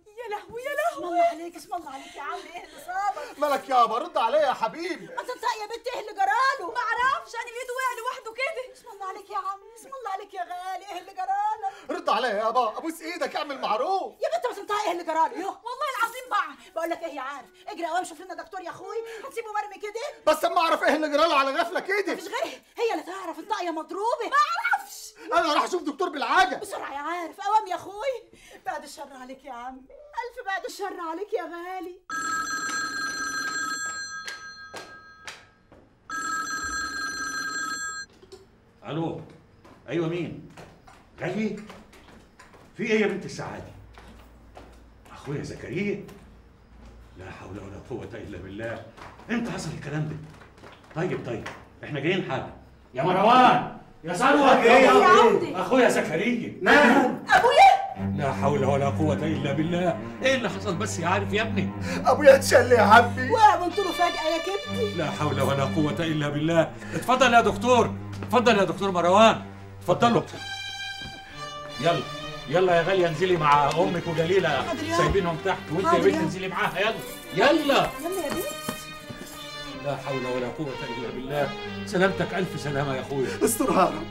يا لهوي يا لهوي اسم الله عليك اسم الله عليك يا عم ايه اللي صابك مالك يابا رد عليا يا حبيبي ما تنطق يا بنت ايه اللي جراله ما اعرفش انا لقيته وقع لوحده كده اسم الله عليك يا عم اسم الله عليك يا غالي ايه اللي جرالك رد عليا يابا ابوس ايدك اعمل معروف يا بنت ما تنطق ايه اللي جراله يوه والله العظيم بقع بقول لك ايه يا عارف اجري قوام شوف لنا دكتور يا اخوي هتسيبه مرمي كده بس اما اعرف ايه اللي جراله على غفله كده مفيش غيرها هي اللي تعرف انطق يا مضروبه ما اعرفش انا راح اشوف دكتور بالعاجه بسرعه يا عارف قوام يا اخوي بعد الشر عليك يا عم الف بعد الشر عليك يا غالي الو ايوه مين غالي في ايه يا بنت السعاده اخويا زكريا لا حول ولا قوه الا بالله امتى حصل الكلام ده طيب طيب احنا جايين حاجه يا مروان يا ثروت يا عمدي اخويا زكريا نعم ابويا لا حول ولا قوه الا بالله ايه اللي حصل بس يا عارف يا ابني ابويا اتشل يا عمي وقمت له فجاه يا كبدي لا حول ولا قوه الا بالله اتفضل يا دكتور اتفضل يا دكتور مروان اتفضلوا يلا يلا يا غاليه انزلي مع امك وجليله حاضر يا سايبينهم تحت وانت يا حاضر بنت يا انزلي معاها يلا يلا يلا يا بنت لا حول ولا قوه الا بالله سلامتك الف سلامه يا اخويا استرها رب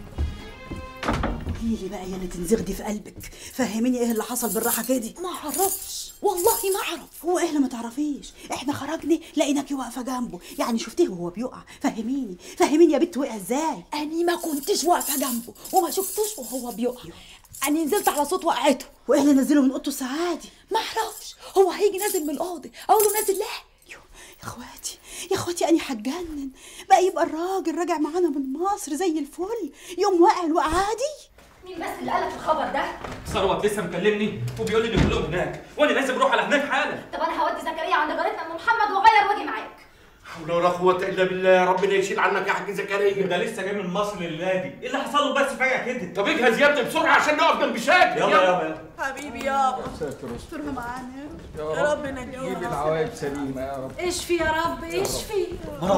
قولي لي بقى يا اللي تنزغدي في قلبك فهميني ايه اللي حصل بالراحه كده ما اعرفش والله ما اعرف هو ايه اللي ما تعرفيش احنا خرجنا لقيناكي واقفه جنبه يعني شفتيه وهو بيقع فهميني فهميني يا بنت وقع ازاي اني ما كنتش واقفه جنبه وما شفتوش وهو بيقع اني نزلت على صوت وقعته وايه اللي نزله من اوضته السعادي ما اعرفش هو هيجي نازل من الاوضه اقول له نازل ليه يو، يا اخواتي يا اخواتي انا هتجنن بقى يبقى الراجل راجع معانا من مصر زي الفل يوم واقع الوقعه دي مين بس اللي قالك الخبر ده؟ ثروت لسه مكلمني وبيقول لي ان كلهم هناك وانا لازم اروح على هناك حالا طب انا هودي زكريا عند جارتنا ام محمد واغير واجي معاك حول ولا قوة إلا بالله ربنا يشيل عنك يا حاج زكريا ده لسه جاي من مصر للنادي ايه اللي حصل له بس فجاه كده طب اجهز يا ابني بسرعة عشان نقف جنب شاكر يلا يلا يلا حبيبي يابا استرها معانا يا رب نجيب العواقب سليمه يا رب اشفي يا رب اشفي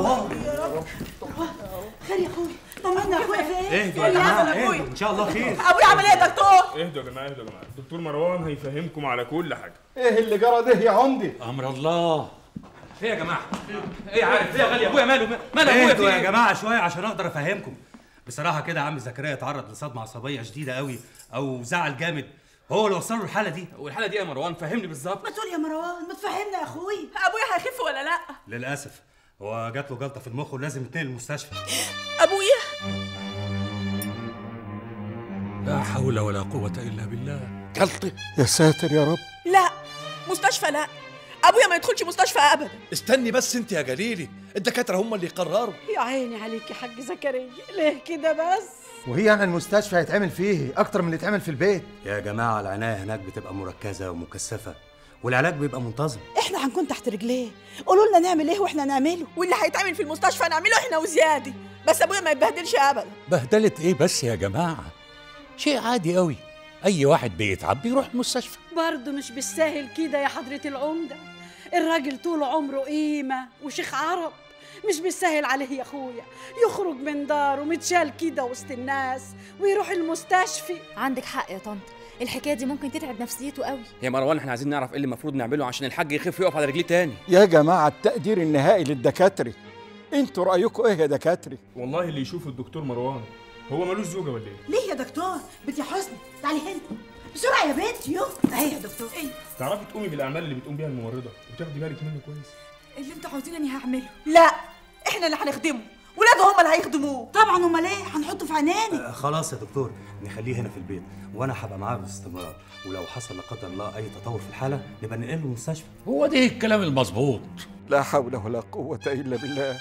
خير يا اخوي طمنا يا اخويا في ايه اهدوا يا جماعه اهدوا ان شاء الله خير ابوي عمل ايه يا دكتور اهدوا يا جماعه اهدوا يا جماعه الدكتور مروان هيفهمكم على كل حاجه ايه اللي جرى ده يا عمدي امر الله ايه يا جماعه ايه عارف ايه يا غالي ابويا ماله ماله ابويا اهدوا في يا إيه؟ جماعه شويه عشان اقدر افهمكم بصراحه كده عم زكريا اتعرض لصدمه عصبيه شديده قوي او زعل جامد هو اللي وصله الحاله دي والحاله دي يا مروان فهمني بالظبط ما تقول يا مروان ما تفهمنا يا اخوي ابويا هيخف ولا لا للاسف هو جات له جلطه في المخ ولازم يتنقل المستشفى ابويا لا حول ولا قوه الا بالله جلطة يا ساتر يا رب لا مستشفى لا ابويا ما يدخلش مستشفى ابدا استني بس انت يا جليلي الدكاتره هم اللي يقرروا يا عيني عليك يا حاج زكريا ليه كده بس وهي انا المستشفى هيتعمل فيه اكتر من اللي اتعمل في البيت يا جماعه العنايه هناك بتبقى مركزه ومكثفه والعلاج بيبقى منتظم احنا هنكون تحت رجليه قولوا لنا نعمل ايه واحنا نعمله واللي هيتعمل في المستشفى نعمله احنا وزياده بس ابويا ما يتبهدلش ابدا بهدله ايه بس يا جماعه شيء عادي قوي اي واحد بيتعب بيروح المستشفى برضه مش بالساهل كده يا حضرة العمدة الراجل طول عمره قيمة وشيخ عرب مش بالسهل عليه يا اخويا يخرج من داره متشال كده وسط الناس ويروح المستشفى عندك حق يا طنط الحكايه دي ممكن تتعب نفسيته قوي يا مروان احنا عايزين نعرف ايه اللي المفروض نعمله عشان الحاج يخف ويقف على رجليه تاني يا جماعه التقدير النهائي للدكاتره انتوا رايكم ايه يا دكاتره والله اللي يشوف الدكتور مروان هو ملوش زوجه ولا ايه ليه يا دكتور بنت يا حسني تعالي هنا بسرعه يا بنت يو اهي يا دكتور ايه تعرفي تقومي بالاعمال اللي بتقوم بيها الممرضه وتاخدي بالك منه كويس اللي انتوا عاوزين اني هعمله لا احنا اللي هنخدمه ولاده هم اللي هيخدموه طبعا امال ايه هنحطه في عينينا آه، خلاص يا دكتور نخليه هنا في البيت وانا هبقى معاه باستمرار ولو حصل لا قدر الله اي تطور في الحاله نبقى ننقله المستشفى هو ده الكلام المظبوط لا حول ولا قوه الا بالله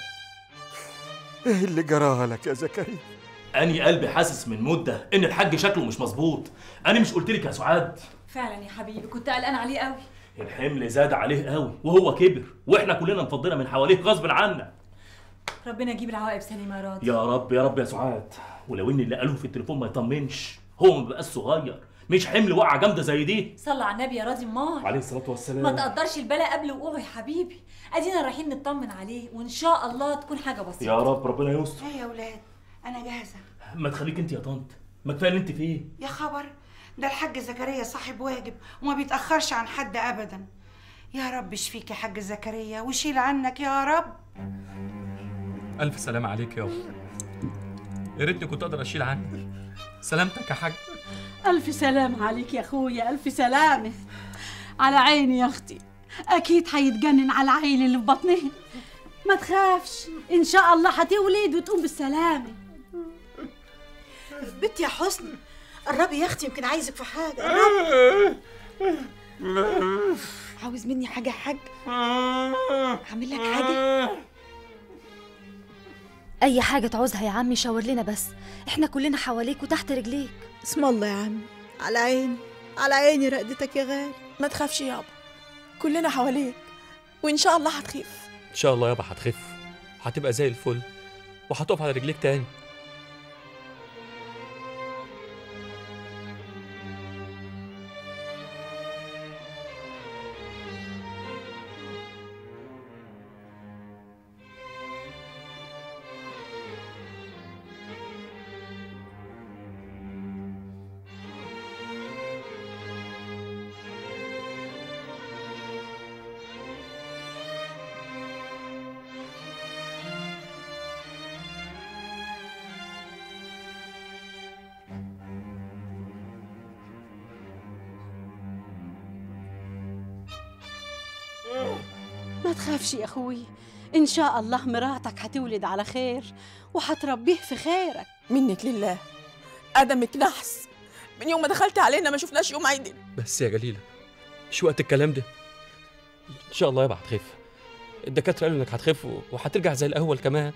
ايه اللي جراها لك يا زكريا اني قلبي حاسس من مده ان الحاج شكله مش مظبوط انا مش قلت لك يا سعاد فعلا يا حبيبي كنت قلقان عليه قوي الحمل زاد عليه قوي وهو كبر واحنا كلنا انفضينا من حواليه غصب عنا ربنا يجيب العواقب سليمه يا راضي يا رب يا رب يا سعاد ولو ان اللي قالوه في التليفون ما يطمنش هو ما بقاش صغير مش حمل وقعه جامده زي دي صلى على النبي يا راضي امال عليه الصلاه والسلام ما تقدرش البلاء قبل وقوعه يا حبيبي ادينا رايحين نطمن عليه وان شاء الله تكون حاجه بسيطه يا رب ربنا يستر ايه يا ولاد انا جاهزه ما تخليك انت يا طنط ما كفايه اللي انت فيه يا خبر ده الحاج زكريا صاحب واجب وما بيتأخرش عن حد أبدا يا رب اشفيك يا حاج زكريا وشيل عنك يا رب ألف سلامة عليك يابا يا ريتني كنت أقدر أشيل عنك سلامتك يا حاج ألف سلام عليك يا أخويا ألف سلامة على عيني يا أختي أكيد هيتجنن على العيل اللي في بطنها ما تخافش إن شاء الله هتولد وتقوم بالسلامة بنتي يا حسني قربي يا اختي يمكن عايزك في حاجه قربي عاوز مني حاجه يا حاج اعمل لك حاجه اي حاجه تعوزها يا عمي شاور لنا بس احنا كلنا حواليك وتحت رجليك اسم الله يا عمي على عيني على عيني رقدتك يا غالي ما تخافش يابا كلنا حواليك وإن شاء الله هتخف إن شاء الله يابا هتخف هتبقى زي الفل وهتقف على رجليك تاني ما تخافش يا أخوي إن شاء الله مراتك هتولد على خير وهتربيه في خيرك منك لله قدمك نحس من يوم ما دخلت علينا ما شفناش يوم عيدنا بس يا جليلة مش وقت الكلام ده إن شاء الله يابا هتخف الدكاترة قالوا إنك هتخف وهترجع زي الأول كمان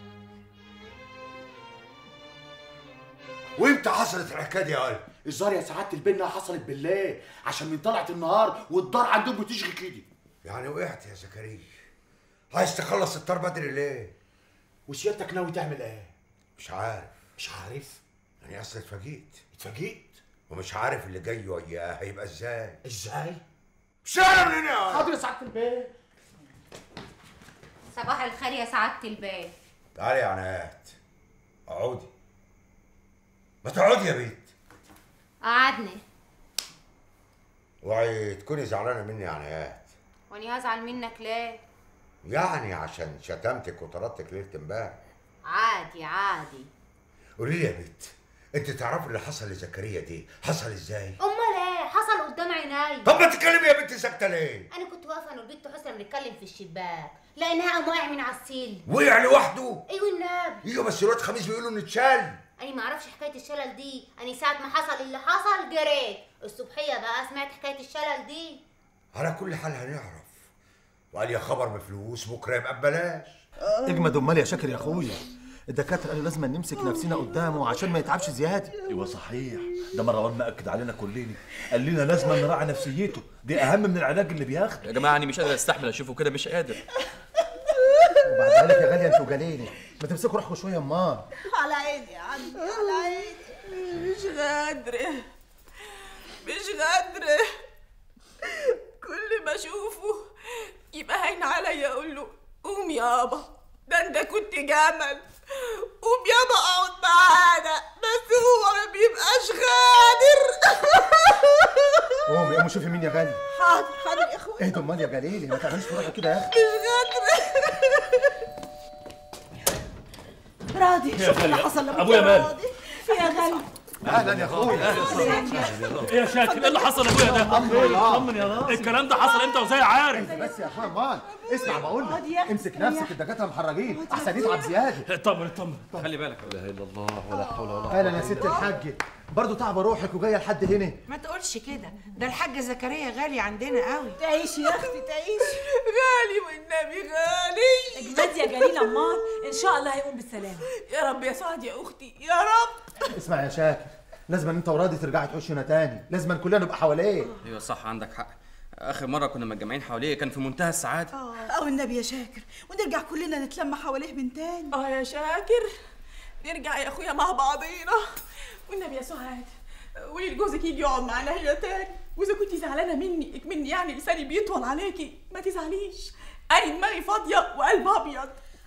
وامتى حصلت الحكايه دي يا قلب؟ الظاهر يا سعاده البنا حصلت بالليل عشان من طلعت النهار والدار عندهم بتشغي كده يعني وقعت يا زكريا عايز تخلص الطار بدري ليه؟ وسيادتك ناوي تعمل ايه؟ مش عارف مش عارف يعني اصل اتفاجئت اتفاجئت ومش عارف اللي جاي وياه هيبقى ازاي ازاي؟ شارع من هنا يا حاضر يا سعاده البيت صباح الخير يا سعادة البيت تعالي يا عنايات اقعدي ما تقعدي يا بيت قعدني اوعي تكوني زعلانه مني يا عنايات واني هزعل منك ليه يعني عشان شتمتك وطردتك ليله امبارح عادي عادي قولي لي يا بيت انت تعرفي اللي حصل لزكريا دي حصل ازاي امال ايه حصل قدام عيني طب ما تتكلمي يا بنت ساكته ليه انا كنت واقفه انا والبنت حسنى بنتكلم في الشباك لقيناها قام واقع من على السلم وقع لوحده ايوه النبي ايوه بس الواد خميس بيقولوا انه اتشال انا ما اعرفش حكايه الشلل دي انا ساعه ما حصل اللي حصل جريت الصبحيه بقى سمعت حكايه الشلل دي على كل حال هنعرف وقال يا خبر بفلوس بكره يبقى ببلاش اجمد امال يا شاكر يا اخويا الدكاتره قالوا لازم نمسك نفسنا قدامه عشان ما يتعبش زياده ايوه صحيح ده مروان مأكد علينا كلنا قال لنا لازم نراعي نفسيته دي اهم من العلاج اللي بياخده يا جماعة أنا مش قادر أستحمل أشوفه كده مش قادر وبعد ذلك يا غاليه انتوا جليلي ما تمسكوا روحكم شويه امال على عيني يا عمي على عيني مش قادرة مش قادرة كل ما اشوفه يبقى هين عليا اقول له قوم يابا ده انت كنت جمل قوم يابا اقعد معانا بس هو ما بيبقاش قادر قومي قومي شوفي مين يا غاليه حاضر حاضر يا اخويا اهدوا امال يا جليلي ما تعمليش في روحك كده يا اخي مش قادرة راضي يا شوف اللي غالية. حصل لابوك أبويا يا مال؟ راضي في يا غالي اهلا يا اخويا ايه يا شاكر ايه اللي حصل يا ابويا ده؟ أمر الله. طمن يا راجل الكلام ده حصل امتى وازاي عارف؟ بس يا اخويا امال اسمع بقول اقعد لك يا أخي. امسك نفسك الدكاتره محرجين احسن يتعب زياده اطمن اطمن خلي بالك لا اله الا الله ولا حول ولا اهلا يا ست الحاج برضه تعب روحك وجايه لحد هنا ما تقولش كده ده الحاج زكريا غالي عندنا قوي تعيشي يا اختي تعيشي غالي والنبي غالي اجمد يا جليل امار ان شاء الله هيقوم بالسلامه يا رب يا سعد يا اختي يا رب اسمع يا شاكر لازم انت وراضي ترجعي تحوشنا تاني لازم كلنا نبقى حواليه أيوة صح عندك حق آخر مرة كنا متجمعين حواليه كان في منتهى السعادة او النبي يا شاكر ونرجع كلنا نتلم حواليه من تاني اه يا شاكر نرجع يا اخويا مع بعضينا والنبي يا سعاد قولي لجوزك يجي يقعد معانا هنا تاني واذا كنتي زعلانه مني اكمني يعني لساني بيطول عليكي ما تزعليش انا دماغي فاضيه وقلب ابيض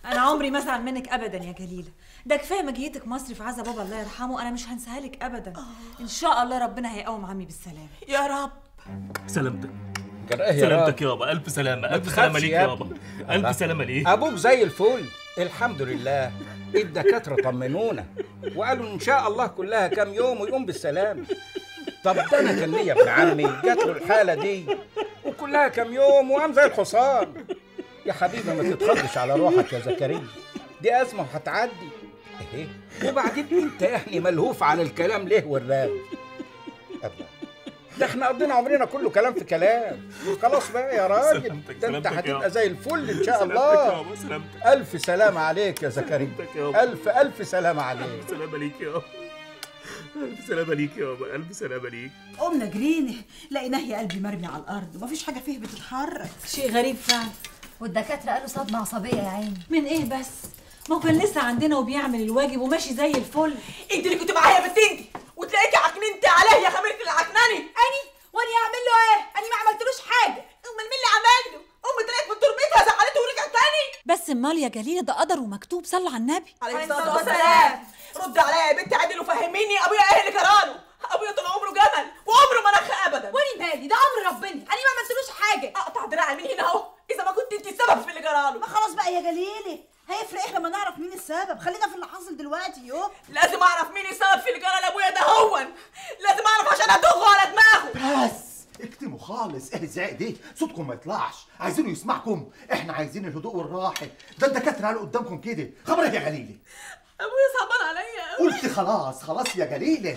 انا عمري ما ازعل منك ابدا يا جليله ده كفايه مجيتك مصر في عزا بابا الله يرحمه انا مش هنساها لك ابدا ان شاء الله ربنا هيقوم عمي بالسلامه يا رب سلامتك كان ايه يا سلامتك راجل؟ يابا الف سلامه ما الف تخافش سلامه ليك يا يابا ابني. الف الله. سلامه ليك ابوك زي الفل الحمد لله الدكاتره طمنونا وقالوا ان شاء الله كلها كام يوم ويقوم بالسلامه طب ده انا كان ليا ابن عمي جات له الحاله دي وكلها كام يوم وقام زي الحصان يا حبيبي ما تتخضش على روحك يا زكريا دي ازمه وهتعدي اهي وبعدين انت يعني ملهوف على الكلام ليه والراب الله. ده احنا قضينا عمرنا كله كلام في كلام خلاص بقى يا راجل سلامتك، ده انت سلامتك يا هتبقى عم. زي الفل ان شاء سلامتك الله يا عم، سلامتك. الف سلامه عليك يا زكريا سلامتك يا عم. الف الف سلامه عليك الف سلامه ليك يابا الف سلامه ليك يابا الف سلامه ليك قمنا جرينا لقيناه يا قلبي مرمي على الارض ومفيش حاجه فيه بتتحرك شيء غريب فعلا والدكاتره قالوا صدمه عصبيه يا عيني من ايه بس ما هو كان لسه عندنا وبيعمل الواجب وماشي زي الفل انت اللي كنت معايا يا بنت انت وتلاقيكي عكننتي عليا يا خميرة اللي عكناني اني واني اعمل له ايه اني ما عملتلوش حاجه امال مين اللي عمل له امي طلعت من تربتها زعلته ورجعت تاني بس امال يا جليله ده قدر ومكتوب صلى على النبي عليه الصلاه والسلام رد عليا يا بنت عدل وفهميني ابويا ايه اللي جراله ابويا طول عمره جمل وعمره ما نخ ابدا واني مالي ده امر ربنا انا ما عملتلوش حاجه اقطع دراعي من هنا اهو اذا ما كنت انت السبب في اللي جراله ما خلاص بقى يا جليله هيفرق ايه لما نعرف مين السبب خلينا في اللي حاصل دلوقتي يو لازم اعرف مين السبب في اللي جرى لابويا ده هون لازم اعرف عشان ادوخه على دماغه بس اكتموا خالص ايه الزعق دي صوتكم ما يطلعش عايزينه يسمعكم احنا عايزين الهدوء والراحه ده الدكاتره قالوا قدامكم كده خبر إيه يا جليله ابويا صعبان عليا قوي قلت خلاص خلاص يا جليله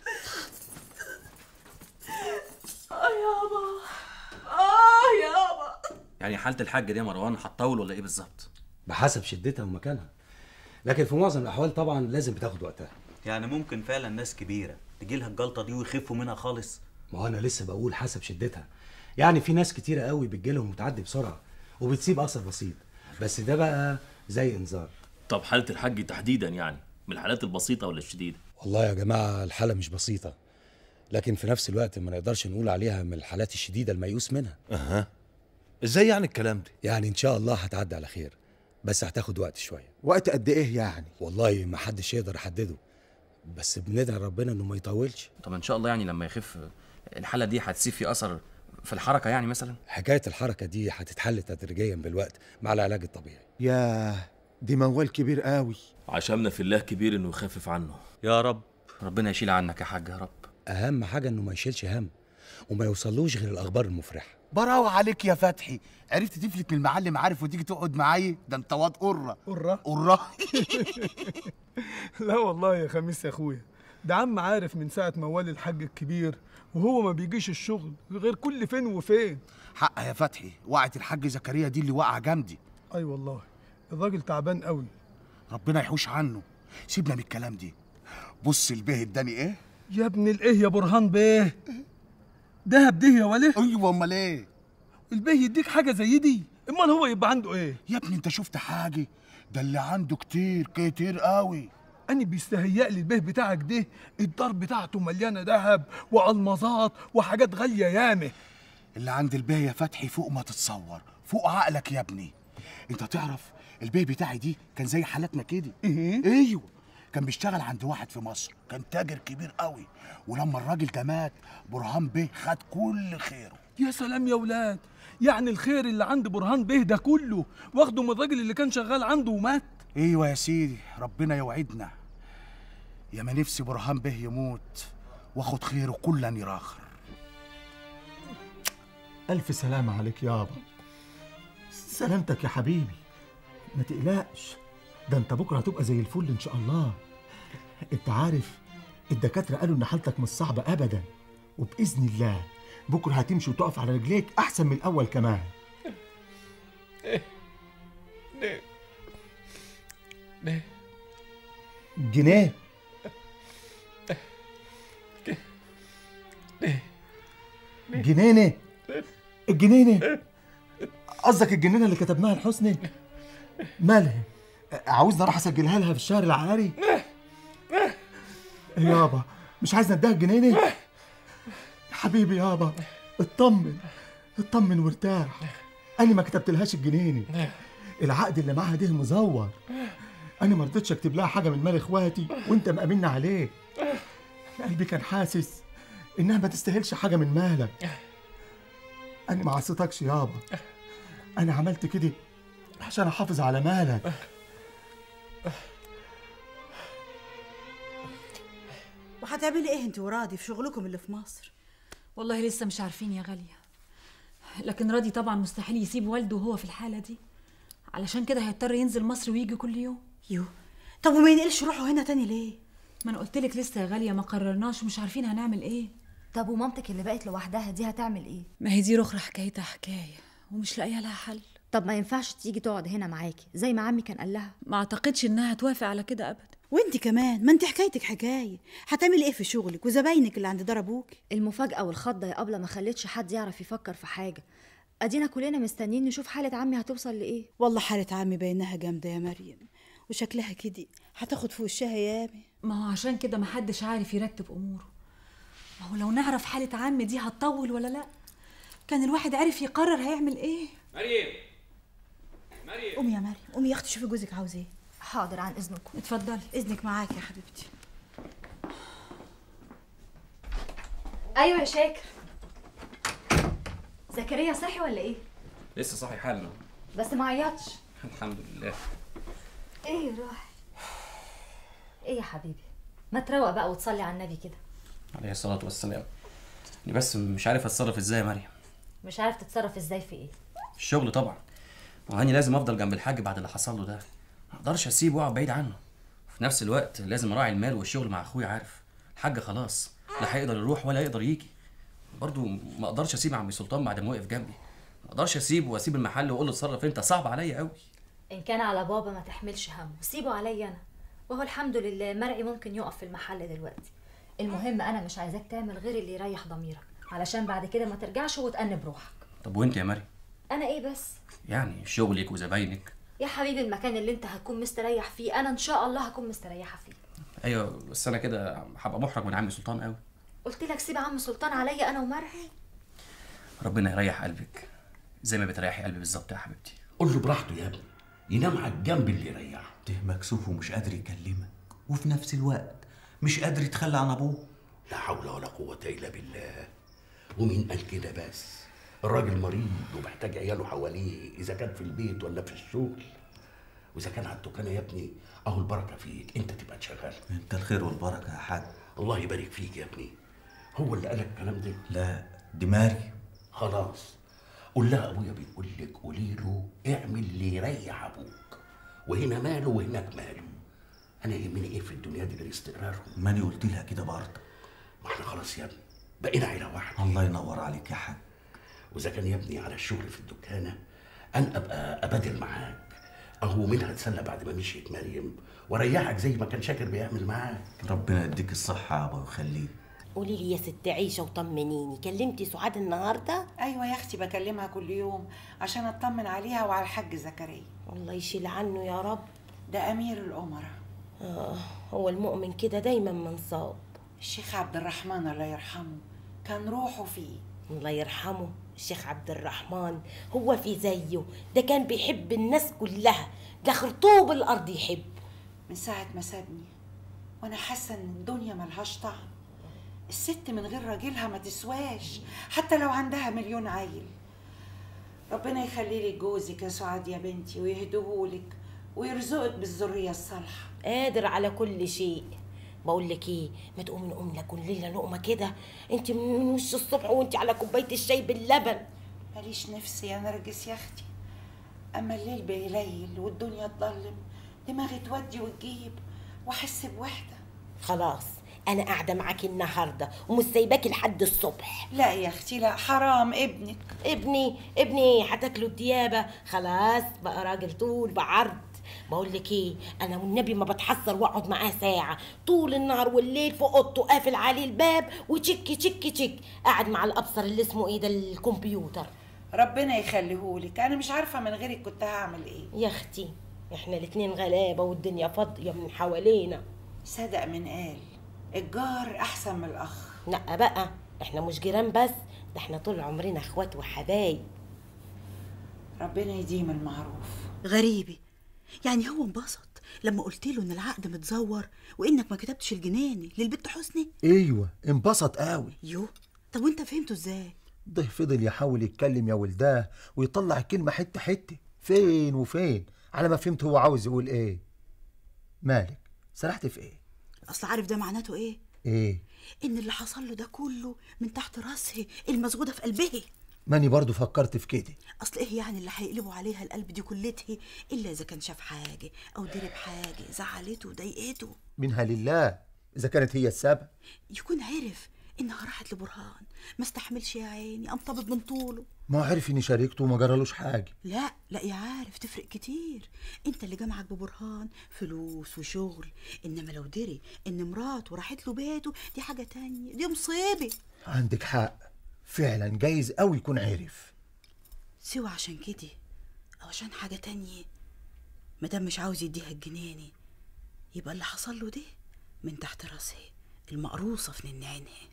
اه يابا اه يابا يعني حالة الحاج دي يا مروان هتطول ولا ايه بالظبط؟ بحسب شدتها ومكانها لكن في معظم الاحوال طبعا لازم بتاخد وقتها يعني ممكن فعلا ناس كبيرة تجي لها الجلطة دي ويخفوا منها خالص ما هو انا لسه بقول حسب شدتها يعني في ناس كتيره قوي بتجيلهم وتعدي بسرعه وبتسيب اثر بسيط بس ده بقى زي انذار طب حاله الحاج تحديدا يعني من الحالات البسيطه ولا الشديده والله يا جماعه الحاله مش بسيطه لكن في نفس الوقت ما نقدرش نقول عليها من الحالات الشديده الميؤوس منها اها ازاي يعني الكلام ده يعني ان شاء الله هتعدي على خير بس هتاخد وقت شويه وقت قد ايه يعني والله ما حدش يقدر يحدده بس بندعي ربنا انه ما يطولش طب ان شاء الله يعني لما يخف الحالة دي هتسيب في اثر في الحركة يعني مثلا حكايه الحركه دي هتتحل تدريجيا بالوقت مع العلاج الطبيعي ياه دي موال كبير قوي عشمنا في الله كبير انه يخفف عنه يا رب ربنا يشيل عنك يا حاج يا رب اهم حاجه انه ما يشيلش هم وما يوصلوش غير الاخبار المفرحه براوة عليك يا فتحي عرفت تفلت من المعلم عارف وتيجي تقعد معايا ده انت واد قرة قرة قرة لا والله يا خميس يا اخويا ده عم عارف من ساعة ما والي الحاج الكبير وهو ما بيجيش الشغل غير كل فين وفين حق يا فتحي وقعت الحاج زكريا دي اللي وقع جامدي اي والله الراجل تعبان قوي ربنا يحوش عنه سيبنا من الكلام دي بص البيه اداني ايه يا ابن الايه يا برهان بيه دهب ده يا وليه ايوه امال ايه البيه يديك حاجه زي دي امال هو يبقى عنده ايه يا ابني انت شفت حاجه ده اللي عنده كتير كتير قوي انا بيستهيأ لي البيه بتاعك ده الدار بتاعته مليانه ذهب والمظات وحاجات غاليه ياما اللي عند البيه يا فتحي فوق ما تتصور فوق عقلك يا ابني انت تعرف البيه بتاعي دي كان زي حالاتنا كده ايه ايوه كان بيشتغل عند واحد في مصر كان تاجر كبير قوي ولما الراجل ده مات برهان بيه خد كل خيره يا سلام يا ولاد يعني الخير اللي عند برهان بيه ده كله واخده من الراجل اللي كان شغال عنده ومات ايوه يا سيدي ربنا يوعدنا يا ما نفسي برهان بيه يموت واخد خيره كلا يراخر ألف سلامة عليك يابا سلامتك يا حبيبي ما تقلقش ده انت بكرة هتبقى زي الفل إن شاء الله انت عارف الدكاترة قالوا إن حالتك مش صعبة أبدا وبإذن الله بكرة هتمشي وتقف على رجليك أحسن من الأول كمان ليه ليه ليه جنيه ليه جنينة الجنينة قصدك الجنينة اللي كتبناها لحسني مالها عاوزني اروح اسجلها لها في الشهر العقاري يابا مش عايز نديها الجنينة حبيبي يابا اطمن اطمن وارتاح انا ما كتبتلهاش الجنينة العقد اللي معاها ده مزور انا ما رضيتش اكتب لها حاجه من مال اخواتي وانت مأمنا عليه قلبي كان حاسس انها ما تستاهلش حاجه من مالك انا ما عصيتكش يابا انا عملت كده عشان احافظ على مالك وهتعملي ايه انت وراضي في شغلكم اللي في مصر والله لسه مش عارفين يا غالية لكن راضي طبعا مستحيل يسيب والده وهو في الحالة دي علشان كده هيضطر ينزل مصر ويجي كل يوم يو طب وما ينقلش روحه هنا تاني ليه ما انا قلت لك لسه يا غالية ما قررناش ومش عارفين هنعمل ايه طب ومامتك اللي بقت لوحدها دي هتعمل ايه ما هي دي رخرة حكايتها حكاية ومش لاقيه لها حل طب ما ينفعش تيجي تقعد هنا معاكي زي ما عمي كان قال لها ما اعتقدش انها هتوافق على كده ابدا وانت كمان ما انت حكايتك حكايه هتعملي ايه في شغلك وزباينك اللي عند دار ابوك المفاجأة والخضة يا أبلة ما خلتش حد يعرف يفكر في حاجة أدينا كلنا مستنيين نشوف حالة عمي هتوصل لإيه والله حالة عمي باينها جامدة يا مريم وشكلها كده هتاخد في وشها يامي ما هو عشان كده محدش عارف يرتب اموره ما هو لو نعرف حالة عم دي هتطول ولا لا كان الواحد عارف يقرر هيعمل ايه مريم مريم قومي يا مريم قومي يا اختي شوفي جوزك عاوز ايه حاضر عن إذنكم اتفضلي اذنك معاكي يا حبيبتي أيوة يا شاكر زكريا صحي ولا إيه؟ لسه صاحي حالا بس ما عيطش الحمد لله إيه روح إيه يا حبيبي ما تروق بقى وتصلي على النبي كده عليه الصلاة والسلام أنا بس مش عارف أتصرف إزاي يا مريم مش عارف تتصرف إزاي في إيه في الشغل طبعا وهاني لازم أفضل جنب الحاج بعد اللي حصل له ده ما أقدرش أسيبه وأقعد بعيد عنه وفي نفس الوقت لازم أراعي المال والشغل مع أخويا عارف الحاج خلاص لا هيقدر يروح ولا يقدر يجي برضو ما أقدرش أسيب عمي سلطان بعد ما وقف جنبي ما أقدرش أسيبه وأسيب المحل وأقول له اتصرف أنت صعب عليا قوي إن كان على بابا ما تحملش همه سيبه عليا أنا وهو الحمد لله مرعي ممكن يقف في المحل دلوقتي المهم أنا مش عايزاك تعمل غير اللي يريح ضميرك علشان بعد كده ما ترجعش وتأنب روحك طب وأنت يا مريم أنا إيه بس يعني شغلك وزباينك يا حبيبي المكان اللي انت هتكون مستريح فيه انا ان شاء الله هكون مستريحه فيه ايوه بس انا كده هبقى محرج من عمي سلطان قوي قلت لك سيب عم سلطان عليا انا ومرعي ربنا يريح قلبك زي ما بتريحي قلبي بالظبط يا حبيبتي قول له براحته يا ابني ينام على الجنب اللي يريحه ده مكسوف ومش قادر يكلمك وفي نفس الوقت مش قادر يتخلى عن ابوه لا حول ولا قوة إلا بالله ومين قال كده بس الراجل مريض ومحتاج عياله حواليه إذا كان في البيت ولا في الشغل وإذا كان على الدكانة يا ابني أهو البركة فيك أنت تبقى تشغل انت الخير والبركه يا حاج الله يبارك فيك يا ابني هو اللي قالك الكلام ده لا دي ماري خلاص قول لها ابويا بيقول لك قولي له اعمل اللي يريح ابوك وهنا ماله وهناك ماله انا يهمني ايه في الدنيا دي غير استقرارهم ماني قلت لها كده برضه ما احنا خلاص يا ابني بقينا عيله واحده الله ينور عليك يا حاج واذا كان يا ابني على الشغل في الدكانه انا ابقى ابادر معاك اهو منها اتسلى بعد ما مشيت مريم واريحك زي ما كان شاكر بيعمل معاك ربنا يديك الصحه يابا ويخليك قولي لي يا ست عيشه وطمنيني كلمتي سعاد النهارده ايوه يا اختي بكلمها كل يوم عشان اطمن عليها وعلى الحاج زكريا الله يشيل عنه يا رب ده امير الامراء آه هو المؤمن كده دايما منصاب الشيخ عبد الرحمن الله يرحمه كان روحه فيه الله يرحمه الشيخ عبد الرحمن هو في زيه ده كان بيحب الناس كلها ده خرطوب الارض يحب من ساعة ما سابني وانا حاسة ان الدنيا ملهاش طعم الست من غير راجلها ما تسواش حتى لو عندها مليون عيل ربنا يخلي لك جوزك يا سعاد يا بنتي ويهديهولك ويرزقك بالذرية الصالحة قادر على كل شيء بقول لك ايه ما تقومي نقوم ناكل ليله لقمه كده انت من وش الصبح وانت على كوبايه الشاي باللبن ماليش نفسي يا نرجس يا اختي اما الليل بيليل والدنيا تضلم دماغي تودي وتجيب واحس بوحده خلاص انا قاعده معاكي النهارده ومش سايباكي لحد الصبح لا يا اختي لا حرام ابنك ابني ابني هتاكلوا الديابه خلاص بقى راجل طول بعرض بقول لك ايه انا والنبي ما بتحسر واقعد معاه ساعه طول النهار والليل في اوضته قافل عليه الباب وتشك تشك تشك قاعد مع الابصر اللي اسمه ايه ده الكمبيوتر ربنا يخليهولك انا مش عارفه من غيرك كنت هعمل ايه يا اختي احنا الاتنين غلابه والدنيا فاضيه من حوالينا صدق من قال الجار احسن من الاخ لا بقى احنا مش جيران بس ده احنا طول عمرنا اخوات وحبايب ربنا يديم المعروف غريبة يعني هو انبسط لما قلت له ان العقد متزور وانك ما كتبتش الجناني للبت حسني ايوه انبسط قوي يو طب وانت فهمته ازاي ده فضل يحاول يتكلم يا ولداه ويطلع الكلمة حتة حتة فين وفين على ما فهمت هو عاوز يقول ايه مالك سرحت في ايه اصل عارف ده معناته ايه ايه ان اللي حصل له ده كله من تحت راسها المسجوده في قلبها ماني برضو فكرت في كده اصل ايه يعني اللي هيقلبوا عليها القلب دي كلتها الا اذا كان شاف حاجه او درب حاجه زعلته ضايقته منها لله اذا كانت هي السبب يكون عرف انها راحت لبرهان ما استحملش يا عيني قام طابب من طوله ما هو عرف اني شاركته وما جرالوش حاجة لا لا يا عارف تفرق كتير انت اللي جمعك ببرهان فلوس وشغل انما لو دري ان مراته راحت له بيته دي حاجه تانية دي مصيبه عندك حق فعلا جايز قوي يكون عرف سوى عشان كده او عشان حاجه تانية مادام مش عاوز يديها الجناني يبقى اللي حصل له ده من تحت راسها المقروصه في نن عينها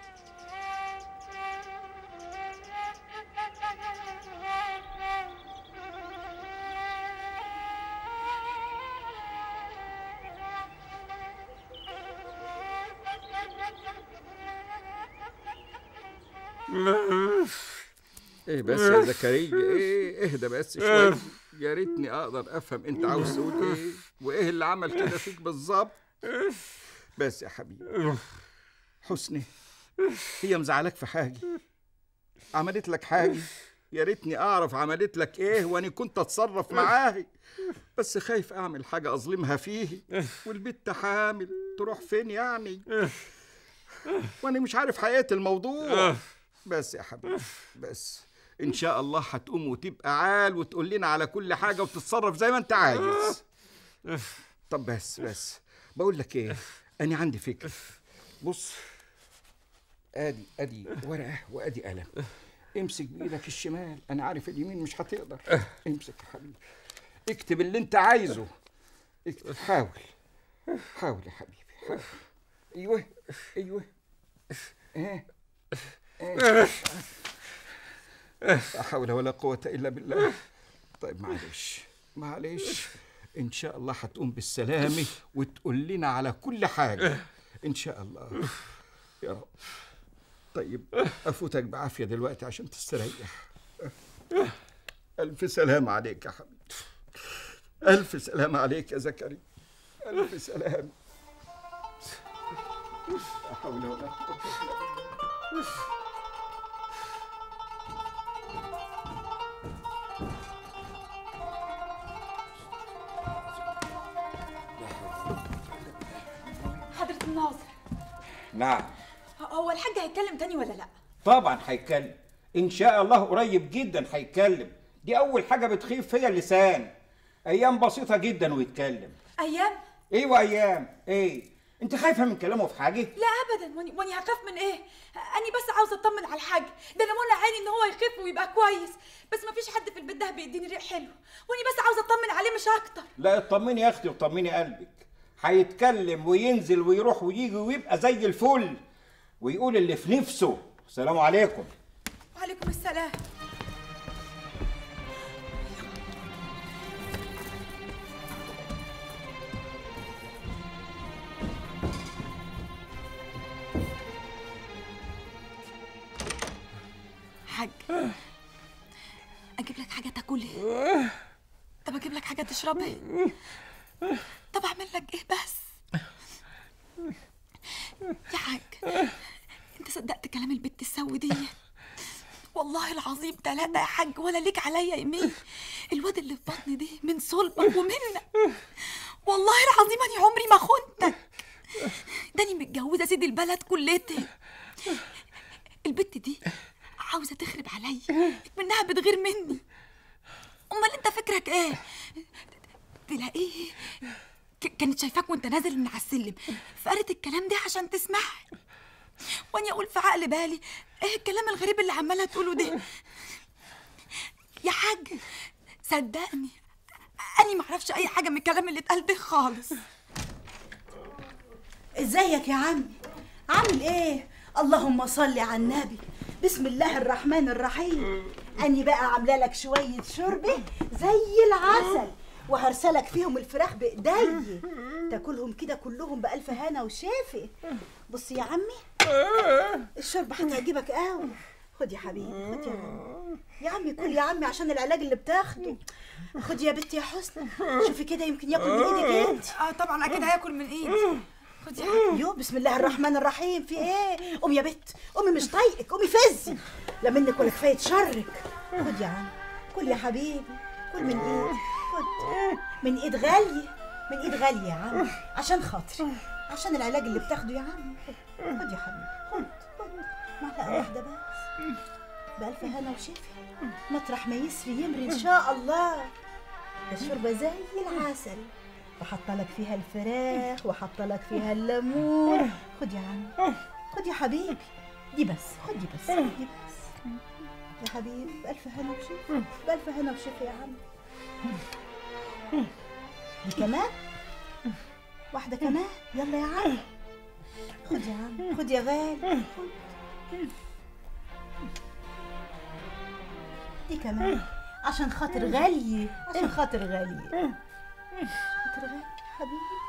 ايه بس يا زكريا ايه اهدى بس شويه يا ريتني اقدر افهم انت عاوز تقول ايه وايه اللي عمل كده فيك بالظبط بس يا حبيبي حسني هي مزعلك في حاجه عملت لك حاجه يا ريتني اعرف عملت لك ايه وانا كنت اتصرف معاها بس خايف اعمل حاجه اظلمها فيه والبت حامل تروح فين يعني وانا مش عارف حقيقه الموضوع بس يا حبيبي بس ان شاء الله هتقوم وتبقى عال وتقول لنا على كل حاجه وتتصرف زي ما انت عايز طب بس بس بقول لك ايه انا عندي فكره بص ادي ادي ورقه وادي قلم امسك بايدك الشمال انا عارف اليمين مش هتقدر امسك يا حبيبي اكتب اللي انت عايزه اكتب حاول حاول يا حبيبي حاول ايوه ايوه ايه إيه. لا حول ولا قوة إلا بالله طيب معلش معلش إن شاء الله هتقوم بالسلامة وتقول لنا على كل حاجة إن شاء الله يا رب طيب أفوتك بعافية دلوقتي عشان تستريح ألف سلام عليك يا حبيبي ألف سلام عليك يا زكريا ألف سلام لا حول ولا قوة إلا بالله حضرة الناظر نعم هو الحاج هيتكلم تاني ولا لا؟ طبعا هيتكلم ان شاء الله قريب جدا هيتكلم دي اول حاجه بتخيف فيا اللسان ايام بسيطه جدا ويتكلم أيام؟ ايوه ايام ايه انت خايفه من كلامه في حاجه لا أبدا واني, واني هخاف من إيه؟ أني بس عاوزة أطمن على الحاج ده أنا منى عيني إن هو يخف ويبقى كويس بس مفيش حد في البيت ده بيديني ريح حلو واني بس عاوزة أطمن عليه مش أكتر لا اطمني يا اختي وطمني قلبك هيتكلم وينزل ويروح ويجي ويبقى زي الفل ويقول اللي في نفسه السلام عليكم وعليكم السلام حاج اجيب لك حاجه تاكلها طب اجيب لك حاجه تشربها طب اعمل لك ايه بس يا حاج انت صدقت كلام البت السودية والله العظيم تلاتة يا حاج ولا ليك عليا يمين الواد اللي في بطني ده من صلبك ومنك والله العظيم اني عمري ما خنتك داني متجوزه سيد البلد كلتها البت دي عاوزه تخرب عليا منها بتغير مني امال انت فكرك ايه تلاقيه ك- كانت شايفاك وانت نازل من على السلم فقالت الكلام ده عشان تسمعي واني اقول في عقل بالي ايه الكلام الغريب اللي عماله تقوله ده يا حاج صدقني اني معرفش اي حاجه من الكلام اللي اتقال ده خالص ازيك يا عمي عامل ايه اللهم صل على النبي بسم الله الرحمن الرحيم اني بقى عامله لك شويه شوربه زي العسل وهرسلك فيهم الفراخ بايدي تاكلهم كده كلهم بالف هنا وشافي بص يا عمي الشوربه هتعجبك قوي خد يا حبيبي خد يا عمي يا عمي كل يا عمي عشان العلاج اللي بتاخده خد يا بنتي يا حسنى شوفي كده يمكن ياكل من ايدك انت اه طبعا اكيد هياكل من ايدي خد يا حبيبي يو بسم الله الرحمن الرحيم في ايه قومي يا بت قومي مش طايقك قومي فزي لا منك ولا كفايه شرك خد يا عم كل يا حبيبي كل من ايدي خد من ايد غاليه من ايد غاليه يا عم عشان خاطري عشان العلاج اللي بتاخده يا عم خد خد يا حبيبي خد خد معلقه واحده بس بألف هنا وشفا مطرح ما يسري يمري ان شاء الله ده الشوربه زي العسل وحاطه لك فيها الفراخ وحاطه لك فيها الليمون خد يا عم خد يا حبيبي دي بس خد دي بس خد دي بس يا حبيبي بألف هنا وشفا بألف هنا وشفا يا عم دي كمان واحدة كمان يلا يا عم خد يا عم خد يا غالي خد دي كمان عشان خاطر غالية عشان خاطر غالية خاطر غالية حبيبي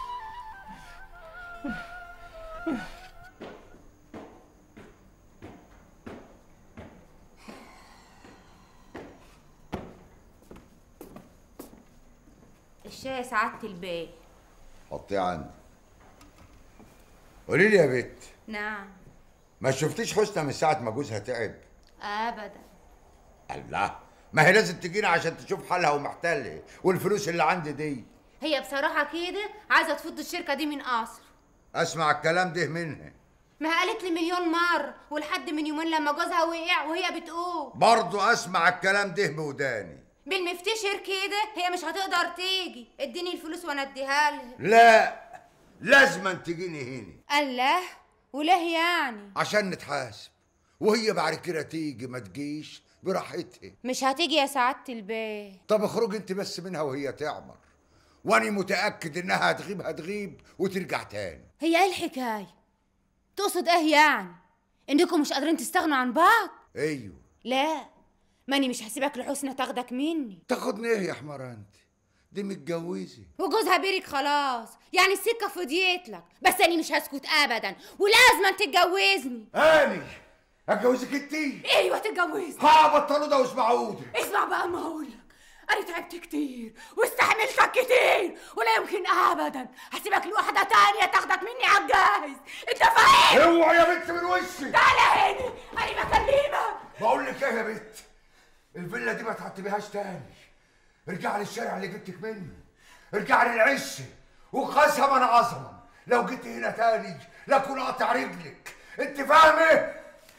الشاي سعادة البيه حطيه عندي قولي لي يا بت نعم ما شفتيش حسنى من ساعة ما جوزها تعب ابدا الله ما هي لازم تجينا عشان تشوف حالها ومحتاجة والفلوس اللي عندي دي هي بصراحة كده عايزة تفض الشركة دي من أصل اسمع الكلام ده منها ما هي قالت لي مليون مرة ولحد من يومين لما جوزها وقع وهي بتقول برضه اسمع الكلام ده بوداني بالمفتشر كده هي مش هتقدر تيجي اديني الفلوس وانا اديها لها لا لازم تجيني هنا الله وليه يعني عشان نتحاسب وهي بعد كده تيجي ما تجيش براحتها مش هتيجي يا سعادة البيه طب اخرج انت بس منها وهي تعمر وانا متاكد انها هتغيب هتغيب وترجع تاني هي ايه الحكاية تقصد ايه يعني انكم مش قادرين تستغنوا عن بعض ايوه لا ماني مش هسيبك لحسنى تاخدك مني تاخدني ايه يا حمار انت دي متجوزه وجوزها بيرك خلاص يعني السكة فضيت لك بس أنا مش هسكت أبدا ولازم تتجوزني اني اتجوزك انت أيوة تتجوزني هبطلوا ده واسمعوا لي اسمع بقى ما أقولك أنا تعبت كتير واستحملتك كتير ولا يمكن أبدا هسيبك لواحدة تانية تاخدك مني على الجاهز أنت فاهم؟ اوعى يا بنت من وشي تعالى هنا أنا بكلمك بقول لك ايه يا بنت الفيلا دي ما تعتبيهاش تاني ارجع للشارع اللي جبتك منه ارجع للعش وقسما عظما لو جيت هنا تاني لاكون قاطع رجلك انت فاهمه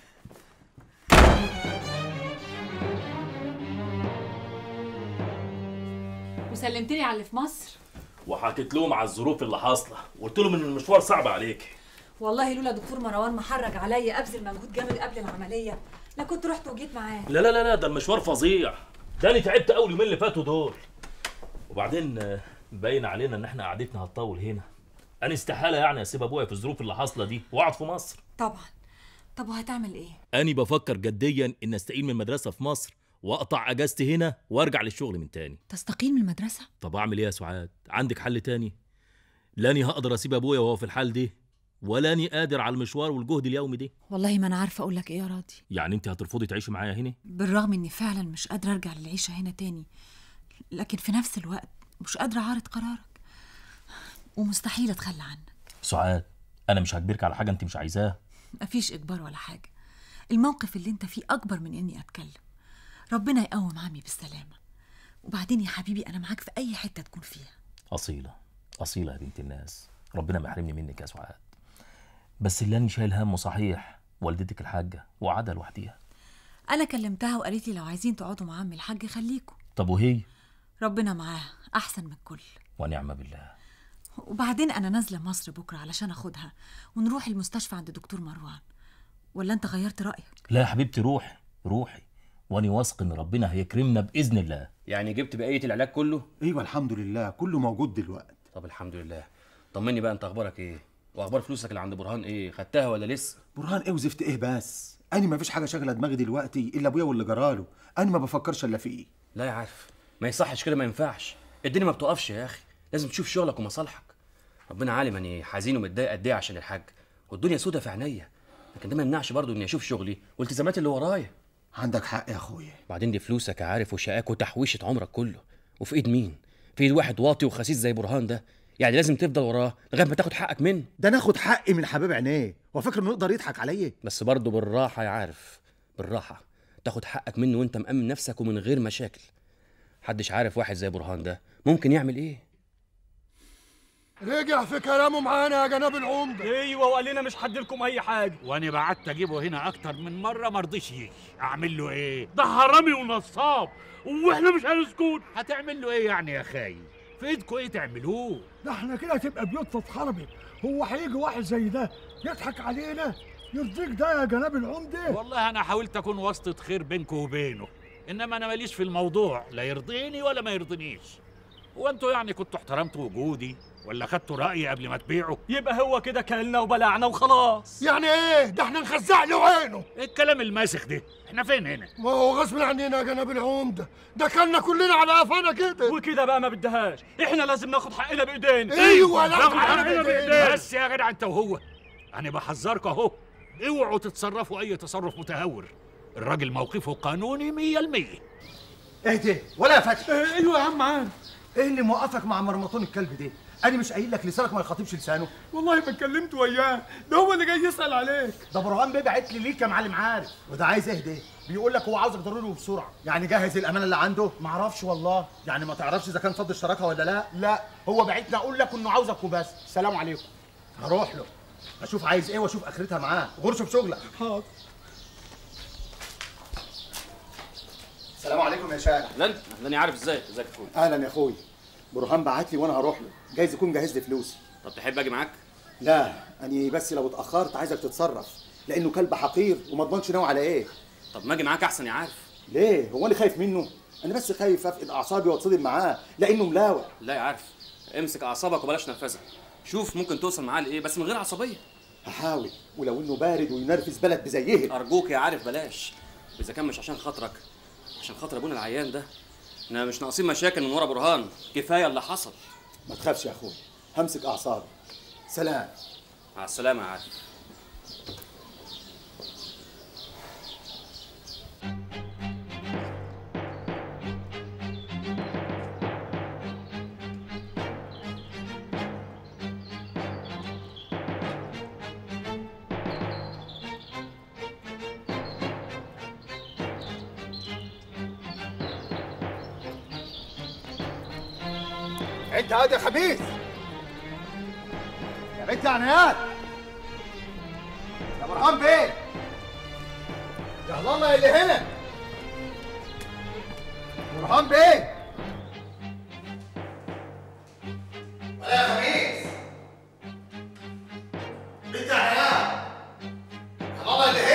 وسلمتني على اللي في مصر وحكيت لهم على الظروف اللي حاصله وقلت لهم ان المشوار صعب عليك والله لولا دكتور مروان محرج عليا ابذل مجهود جامد قبل العمليه لا كنت رحت وجيت معاه لا لا لا لا ده المشوار فظيع ده انا تعبت اول يومين اللي فاتوا دول وبعدين آه، باين علينا ان احنا قعدتنا هتطول هنا انا استحاله يعني اسيب ابويا في الظروف اللي حاصله دي واقعد في مصر طبعا طب وهتعمل ايه أنا بفكر جديا إن أستقيل من المدرسة في مصر وأقطع أجازتي هنا وأرجع للشغل من تاني تستقيل من المدرسه طب أعمل إيه يا سعاد؟ عندك حل تاني؟ لاني هقدر أسيب أبويا وهو في الحال دي ولاني قادر على المشوار والجهد اليومي ده والله ما انا عارفه اقول لك ايه يا راضي يعني أنت هترفضي تعيشي معايا هنا؟ بالرغم اني فعلا مش قادره ارجع للعيشه هنا تاني لكن في نفس الوقت مش قادره اعارض قرارك ومستحيل اتخلى عنك سعاد أنا مش هجبرك على حاجة أنت مش عايزاها مفيش اجبار ولا حاجه الموقف اللي انت فيه اكبر من اني اتكلم ربنا يقوم عمي بالسلامه وبعدين يا حبيبي انا معاك في اي حته تكون فيها أصيلة أصيلة يا بنت الناس ربنا ما يحرمني منك يا سعاد بس اللي أنا شايل همه صحيح والدتك الحاجة وقعدها لوحديها انا كلمتها وقالت لي لو عايزين تقعدوا مع عمي الحاج خليكوا طب وهي ربنا معاها احسن من الكل ونعم بالله وبعدين انا نازله مصر بكره علشان اخدها ونروح المستشفى عند دكتور مروان ولا انت غيرت رايك لا يا حبيبتي روحي روحي وأنا واثق إن ربنا هيكرمنا بإذن الله يعني جبت بقيه العلاج كله ايوه الحمد لله كله موجود دلوقتي طب الحمد لله طمني بقى انت اخبارك ايه واخبار فلوسك اللي عند برهان ايه خدتها ولا لسه برهان ايه وزفت ايه بس انا ما فيش حاجه شاغله دماغي دلوقتي الا ابويا واللي جراله انا ما بفكرش الا فيه لا يا عارف ما يصحش كده ما ينفعش الدنيا ما بتقفش يا اخي لازم تشوف شغلك ومصالحك ربنا عالم اني حزين ومتضايق قد ايه عشان الحاج والدنيا سودة في عينيا لكن ده ما يمنعش برضه اني اشوف شغلي والتزاماتي اللي ورايا عندك حق يا اخويا بعدين دي فلوسك يا عارف وشقاك وتحويشة عمرك كله وفي ايد مين في ايد واحد واطي وخسيس زي برهان ده يعني لازم تفضل وراه لغايه ما تاخد حقك منه ده ناخد حقي من حبيب عينيه وفاكر انه يقدر يضحك عليا بس برضه بالراحه يا عارف بالراحه تاخد حقك منه وانت مأمن نفسك ومن غير مشاكل محدش عارف واحد زي برهان ده ممكن يعمل ايه رجع في كلامه معانا يا جناب العمده ايوه وقال لنا مش هديلكم اي حاجه وانا بعت اجيبه هنا اكتر من مره ما رضيش يجي اعمل له ايه ده حرامي ونصاب واحنا مش هنسكت هتعمل له ايه يعني يا خاي في ايدكم ايه تعملوه ده احنا كده تبقى بيوتنا اتخربت هو هيجي واحد زي ده يضحك علينا يرضيك ده يا جناب العمده والله انا حاولت اكون واسطه خير بينكم وبينه انما انا ماليش في الموضوع لا يرضيني ولا ما يرضينيش هو انتوا يعني كنتوا احترمتوا وجودي ولا خدتوا رايي قبل ما تبيعوا يبقى هو كده كلنا وبلعنا وخلاص يعني ايه ده احنا نخزع له عينه ايه الكلام الماسخ ده احنا فين هنا ما هو غصب عننا يا جناب العمده ده كلنا كلنا على قفانا كده وكده بقى ما بدهاش احنا لازم ناخد حقنا بايدينا ايوه ناخد لا حقنا بايدينا بس يا جدع انت وهو انا بحذركم اهو اوعوا تتصرفوا اي تصرف متهور الراجل موقفه قانوني مية المية اهدي ولا يا فتحي ايوه يا عم عام ايه اللي موقفك مع مرمطون الكلب ده انا مش قايل لك لسانك ما يخاطبش لسانه والله ما اتكلمت وياه ده هو اللي جاي يسال عليك ده برهان بيه بعت لي ليك يا معلم عارف وده عايز اهدي بيقول لك هو عاوزك ضروري وبسرعه يعني جهز الامانه اللي عنده ما اعرفش والله يعني ما تعرفش اذا كان فض اشتراكها ولا لا لا هو بعتني اقول لك انه عاوزك وبس سلام عليكم هروح له اشوف عايز ايه واشوف اخرتها معاه غرش بشغلك حاضر السلام عليكم يا شارع اهلا اهلا عارف ازيك ازيك يا اخويا اهلا يا اخوي برهان بعت لي وانا هروح له جايز يكون جهز لي فلوسي طب تحب اجي معاك لا انا بس لو اتاخرت عايزك تتصرف لانه كلب حقير وما اضمنش ناوي على ايه طب ما اجي معاك احسن يا عارف ليه هو انا خايف منه انا بس خايف افقد اعصابي واتصدم معاه لانه ملاوع لا يا عارف امسك اعصابك وبلاش نرفزه شوف ممكن توصل معاه لايه بس من غير عصبيه هحاول ولو انه بارد وينرفز بلد بزيه ارجوك يا عارف بلاش اذا كان مش عشان خاطرك عشان خاطر ابونا العيان ده احنا مش ناقصين مشاكل من ورا برهان كفايه اللي حصل ما تخافش يا اخوي همسك اعصابي سلام مع السلامه يا عارف انت هادي يا خبيث يا بنت يا عنايات يا برهان بيه يا الله اللي هنا برهان بيه ولا يا خبيث بنت يا عنايات يا الله اللي